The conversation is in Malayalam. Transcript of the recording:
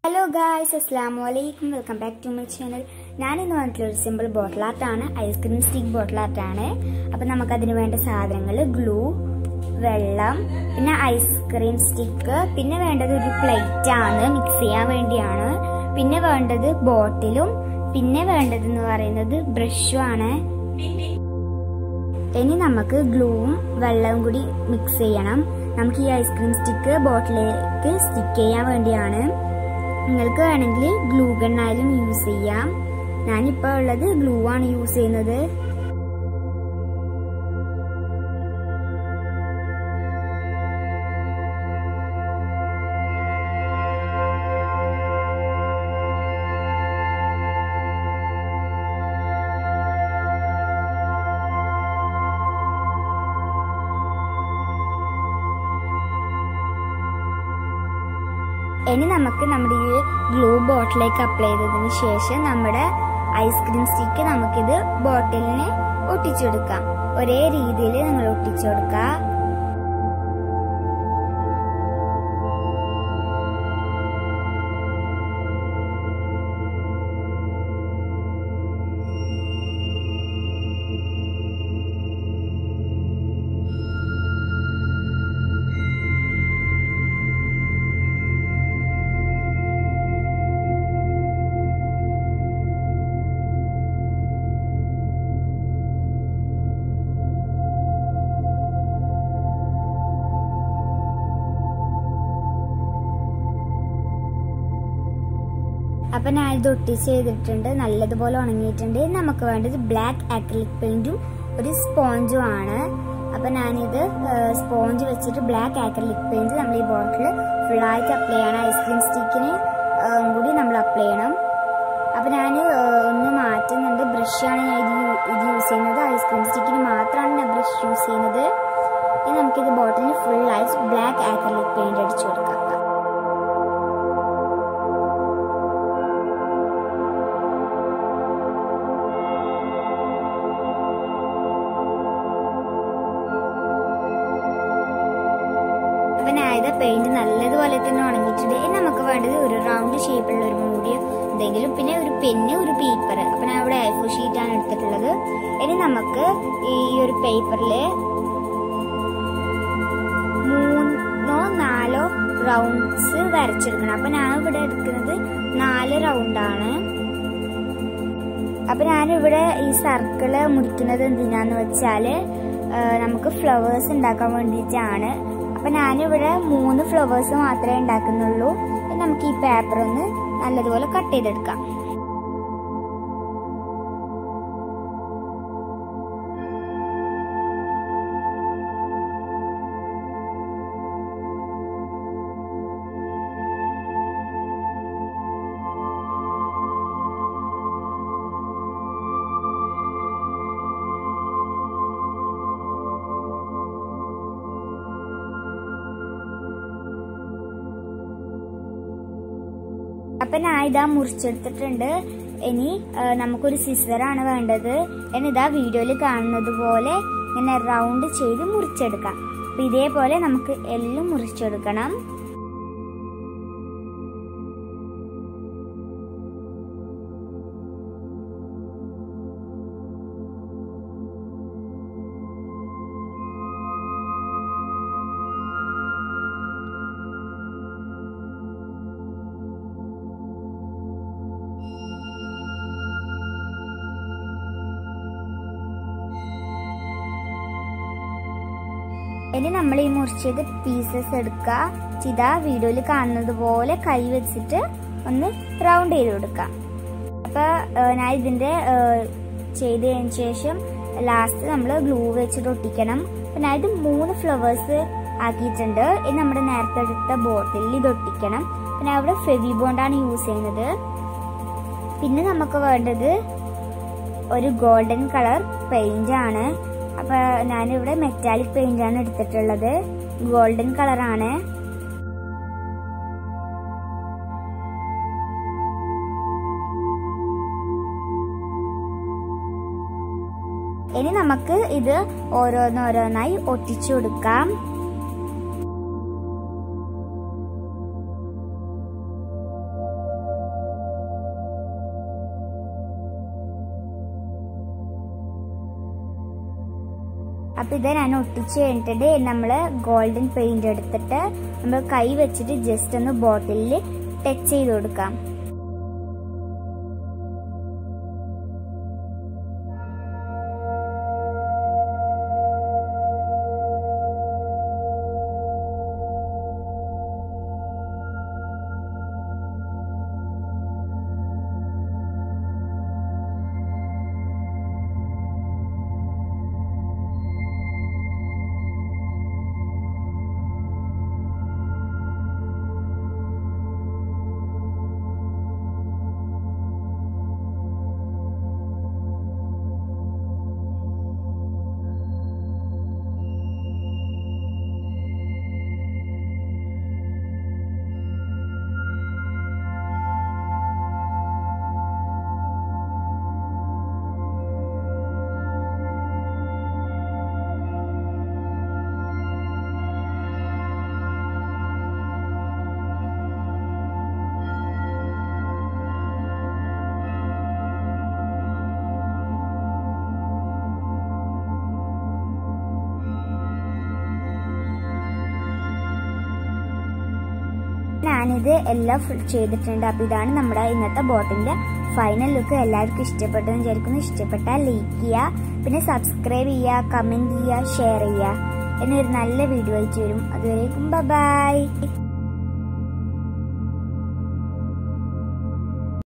ഹലോ ഗായ്സ് അസ്സാം വലൈക്കും welcome back to my channel ഞാൻ ഇന്ന് വന്നിട്ടുള്ള ഒരു സിമ്പിൾ ബോട്ടിൽ ആർട്ടാണ് ഐസ്ക്രീം സ്റ്റിക്ക് ബോട്ടിൽ ആർട്ടാണ് അപ്പം നമുക്കതിന് വേണ്ട സാധനങ്ങൾ ഗ്ലൂ വെള്ളം പിന്നെ ഐസ്ക്രീം സ്റ്റിക്ക് പിന്നെ വേണ്ടത് ഒരു പ്ലേറ്റ് ആണ് മിക്സ് ചെയ്യാൻ വേണ്ടിയാണ് പിന്നെ വേണ്ടത് ബോട്ടിലും പിന്നെ വേണ്ടത് എന്ന് പറയുന്നത് ബ്രഷും ആണ് ഇനി നമുക്ക് ഗ്ലൂവും വെള്ളവും കൂടി മിക്സ് ചെയ്യണം നമുക്ക് ഈ ഐസ്ക്രീം സ്റ്റിക്ക് ബോട്ടിലേക്ക് സ്റ്റിക്ക് ചെയ്യാൻ വേണ്ടിയാണ് നിങ്ങൾക്ക് വേണമെങ്കിൽ ഗ്ലൂ ഗണ്ണായാലും യൂസ് ചെയ്യാം ഞാനിപ്പോൾ ഉള്ളത് ഗ്ലൂ ആണ് യൂസ് ചെയ്യുന്നത് ഇനി നമുക്ക് നമ്മുടെ ഈ ഗ്ലൂ ബോട്ടിലേക്ക് അപ്ലൈ ചെയ്തതിന് ശേഷം നമ്മുടെ ഐസ്ക്രീം സ്റ്റിക്ക് നമുക്കിത് ബോട്ടിലിന് ഒട്ടിച്ചു കൊടുക്കാം ഒരേ രീതിയിൽ നിങ്ങൾ ഒട്ടിച്ചു കൊടുക്കുക അപ്പൊ ഞാൻ ഇത് ഒട്ടിച്ച് ചെയ്തിട്ടുണ്ട് നല്ലതുപോലെ ഉണങ്ങിയിട്ടുണ്ട് ഇനി നമുക്ക് വേണ്ടത് ബ്ലാക്ക് ആക്രിലിക് പെയിന്റും ഒരു സ്പോഞ്ചും ആണ് അപ്പൊ ഞാനിത് സ്പോഞ്ച് വെച്ചിട്ട് ബ്ലാക്ക് ആക്രിലിക് പെയിന്റ് നമ്മൾ ഈ ബോട്ടിൽ ഫുള്ളായിട്ട് അപ്ലൈ ചെയ്യണം ഐസ്ക്രീം സ്റ്റിക്കിന് കൂടി നമ്മൾ അപ്ലൈ ചെയ്യണം അപ്പൊ ഞാൻ ഒന്ന് മാറ്റുന്നുണ്ട് ബ്രഷാണ് ഞാൻ ഇത് ഇത് യൂസ് ചെയ്യുന്നത് ഐസ്ക്രീം സ്റ്റിക്കിന് മാത്രമാണ് ഞാൻ ബ്രഷ് യൂസ് ചെയ്യുന്നത് ഇനി നമുക്കിത് ബോട്ടിലിന് ഫുള്ളായിട്ട് ബ്ലാക്ക് ആക്രിലിക് പെയിന്റ് അടിച്ചു കൊടുക്കാം അപ്പൊ ഞാനിത് പെയിന്റ് നല്ലതുപോലെ തന്നെ ഉണങ്ങിയിട്ടുണ്ട് ഇനി നമുക്ക് വേണ്ടത് ഒരു റൗണ്ട് ഷേപ്പിലുള്ള ഒരു മൂടിയോ എന്തെങ്കിലും പിന്നെ ഒരു പെന്ന് ഒരു പേപ്പർ അപ്പൊ ഞാൻ ഇവിടെ എ ഫോർ ഷീറ്റ് ആണ് എടുത്തിട്ടുള്ളത് ഇനി നമുക്ക് ഈ ഒരു പേപ്പറിൽ മൂന്നോ നാലോ റൗണ്ട്സ് വരച്ചെടുക്കണം അപ്പൊ ഞാൻ ഇവിടെ എടുക്കുന്നത് നാല് റൗണ്ടാണ് അപ്പൊ ഞാനിവിടെ ഈ സർക്കിള് മുറിക്കുന്നത് എന്തിനാന്ന് വെച്ചാല് നമുക്ക് ഫ്ലവേഴ്സ് ഉണ്ടാക്കാൻ വേണ്ടിയിട്ടാണ് അപ്പൊ ഞാനിവിടെ മൂന്ന് ഫ്ലവേഴ്സ് മാത്രമേ ഉണ്ടാക്കുന്നുള്ളൂ നമുക്ക് ഈ പേപ്പർ ഒന്ന് നല്ലതുപോലെ കട്ട് ചെയ്തെടുക്കാം അപ്പൊ ഞാൻ ഇതാ മുറിച്ചെടുത്തിട്ടുണ്ട് ഇനി നമുക്കൊരു സിസറാണ് വേണ്ടത് ഇനി ഇതാ വീഡിയോയിൽ കാണുന്നത് പോലെ ഇങ്ങനെ റൗണ്ട് ചെയ്ത് മുറിച്ചെടുക്കാം അപ്പൊ ഇതേപോലെ നമുക്ക് എല്ലാം മുറിച്ചെടുക്കണം ഇനി നമ്മൾ ഈ മുറിച്ചത് പീസസ് എടുക്കുക ചിത വീഡിയോയിൽ കാണുന്നത് പോലെ കൈ വെച്ചിട്ട് ഒന്ന് റൗണ്ട് ചെയ്ത് കൊടുക്കുക അപ്പൊ ഞാൻ ഇതിന്റെ ചെയ്തതിന് ശേഷം ലാസ്റ്റ് നമ്മൾ ഗ്ലൂ വെച്ചിട്ട് ഒട്ടിക്കണം അപ്പൊ ഞാൻ ഇത് മൂന്ന് ഫ്ലവേഴ്സ് ആക്കിയിട്ടുണ്ട് ഇനി നമ്മുടെ നേരത്തെ എടുത്ത ബോട്ടിലിൽ ഇത് ഒട്ടിക്കണം പിന്നെ അവിടെ ഫെവി ബോണ്ടാണ് യൂസ് ചെയ്യുന്നത് പിന്നെ നമുക്ക് വേണ്ടത് ഒരു ഗോൾഡൻ കളർ പെയിന്റ് ആണ് അപ്പൊ ഞാനിവിടെ മെറ്റാലിക് പെയിന്റ് ആണ് എടുത്തിട്ടുള്ളത് ഗോൾഡൻ കളറാണ് ഇനി നമുക്ക് ഇത് ഓരോന്നോരോന്നായി ഒട്ടിച്ചു കൊടുക്കാം അപ്പോൾ ഇത് ഞാൻ ഒട്ടിച്ച് കഴിഞ്ഞിട്ട് നമ്മൾ ഗോൾഡൻ പെയിന്റ് എടുത്തിട്ട് നമ്മൾ കൈ വെച്ചിട്ട് ജസ്റ്റ് ഒന്ന് ബോട്ടിലിൽ ടച്ച് ചെയ്ത് കൊടുക്കാം ഞാനിത് എല്ലാം ഫുൾ ചെയ്തിട്ടുണ്ട് അപ്പോൾ ഇതാണ് നമ്മുടെ ഇന്നത്തെ ബോട്ടിൻ്റെ ഫൈനൽ ലുക്ക് എല്ലാവർക്കും ഇഷ്ടപ്പെട്ടെന്ന് വിചാരിക്കുന്നു ഇഷ്ടപ്പെട്ടാൽ ലൈക്ക് ചെയ്യുക പിന്നെ സബ്സ്ക്രൈബ് ചെയ്യുക കമൻറ്റ് ചെയ്യുക ഷെയർ ചെയ്യുക എന്നൊരു നല്ല വീഡിയോ ആയിട്ട് വരും അതുവരേക്കും ബൈ